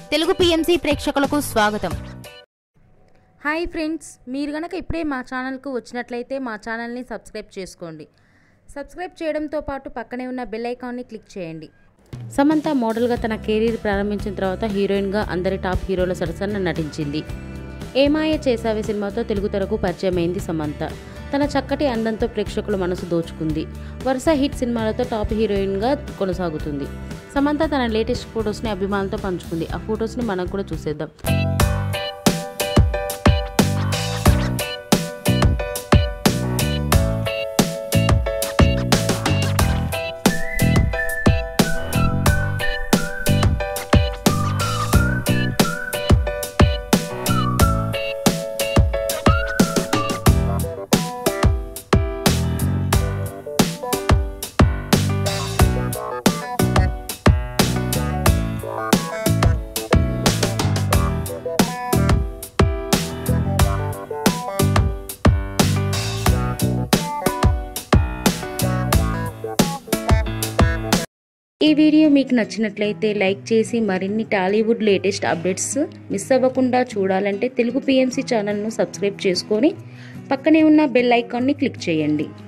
Telugu PMC ప్రేక్షకులకు స్వాగతం hi friends మీరు గనక ఇప్పుడే మా ఛానల్కు వచ్చినట్లయితే మా ఛానల్ని సబ్స్క్రైబ్ చేసుకోండి సబ్స్క్రైబ్ చేయడంతో పాటు పక్కనే ఉన్న బెల్ ఐకాన్ని క్లిక్ చేయండి సమంత మోడల్గా తన కెరీర్ ప్రారంభించిన తర్వాత హీరోయిన్గా అందరి టాప్ హీరోల సరసన నటించింది ఏమాయ చేసావే సినిమాతో తెలుగు తెరకు పరిచయమైంది సమంత తన చక్కటి అందంతో ప్రేక్షకుల మనసు దోచుకుంది వరుస హిట్ సినిమాలతో టాప్ హీరోయిన్గా కొనసాగుతుంది సమంత తన లేటెస్ట్ ఫొటోస్ని అభిమానులతో పంచుకుంది ఆ ఫొటోస్ని మనం కూడా చూసేద్దాం ఈ వీడియో మీకు నచ్చినట్లయితే లైక్ చేసి మరిన్ని టాలీవుడ్ లేటెస్ట్ అప్డేట్స్ మిస్ అవ్వకుండా చూడాలంటే తెలుగు పిఎంసి ఛానల్ను సబ్స్క్రైబ్ చేసుకొని పక్కనే ఉన్న బెల్ ఐకాన్ని క్లిక్ చేయండి